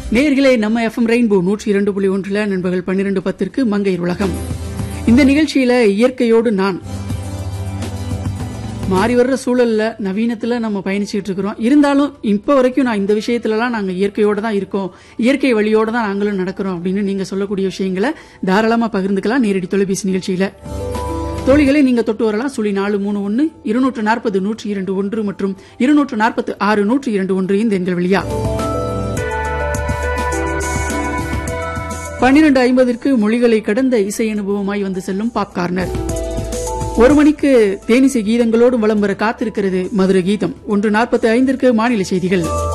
நேர்களே நம்ம FM rainbow நூற்றி இரண்டு புள்ளி ஒன்றுல நண்பர்கள் பன்னிரண்டு பத்திற்கு மங்கையர் உலகம் இந்த நிகழ்ச்சியில இயற்கையோடு நான் மாறி வர்ற சூழல்ல நவீனத்துல நம்ம பயணிச்சுட்டு இருக்கிறோம் இருந்தாலும் இப்ப வரைக்கும் நான் இந்த விஷயத்துலலாம் நாங்க இயற்கையோட தான் இருக்கோம் இயற்கை வழியோட தான் நாங்களும் நடக்கிறோம் அப்படின்னு நீங்க சொல்லக்கூடிய விஷயங்களை தாராளமா பகிர்ந்துக்கலாம் நேரடி தொலைபேசி நிகழ்ச்சியில தோழிகளை நீங்க தொட்டு வரலாம் சுழி நாலு மூணு ஒன்னு இருநூற்று நாற்பது நூற்றி இரண்டு ஒன்று மற்றும் இருநூற்று நாற்பத்து ஆறு நூற்றி இரண்டு ஒன்று இந்த எண்கள் வழியா பன்னிரண்டு ஐம்பதற்கு மொழிகளை கடந்த இசை அனுபவமாய் வந்து செல்லும் பாப் கார்னர் ஒரு மணிக்கு தேனிசை கீதங்களோடு வலம் வர காத்திருக்கிறது மதுரை கீதம் ஒன்று நாற்பத்தி ஐந்திற்கு மாநில செய்திகள்